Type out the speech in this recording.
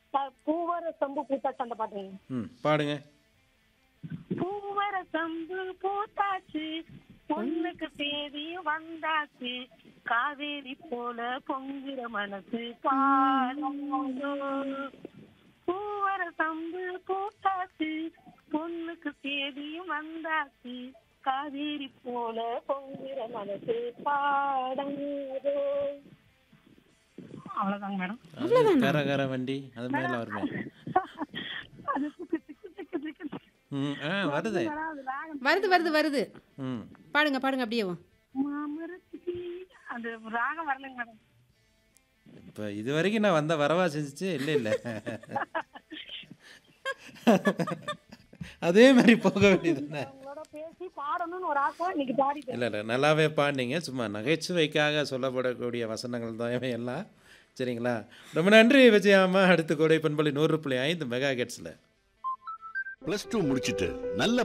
அஹ், பூவர சம்பு பூத்தாச்சு அந்த பாட்டுங்க ம் பாடுங்க பூவர சம்பு பூத்தாச்சு பொண்ணுக்கு தேதி வந்தாச்சு காவேரி போல பொங்குற மனசு பாடாதோ பூவர சம்பு பூத்தாச்சு பொண்ணுக்கு தேதியும் வந்தாச்சு காவேரி போல பொங்குற மனசு பாடாதோ அவ்வளவுதாங்க மேடம் அது கர கர வண்டி அது மேல வருமே அது திக்கு திக்கு திக்கு திக்கு திக்கு. ம் ஆ வருது மேடம், அது ராகம் வருது வருது வருது ம் பாடுங்க பாடுங்க அப்படியே மாமரத்துக்கு அது ராகம் வரலைங்க மேடம் இப்போ இது வரைக்கும் நான் வந்த வரவா செஞ்சுச்சு இல்லை இல்லை அதே மாதிரி போக வேண்டியதுதானே உங்களோட பேசி பாடணும்னு ஒரு ஆசை இன்னைக்கு பாடிட்டேன் இல்லை இல்லை நல்லாவே பாடினீங்க சும்மா நகைச்சுவைக்காக சொல்லப்படக்கூடிய வசனங்கள் தான் இவை எல்லாம் சரிங்களா ரொம்ப நன்றி விஜயாமா அடுத்து கோடை பண்பலி நூறு புள்ளி ஐந்து மெகா கெட்ஸில் பிளஸ் டூ முடிச்சிட்டு நல்ல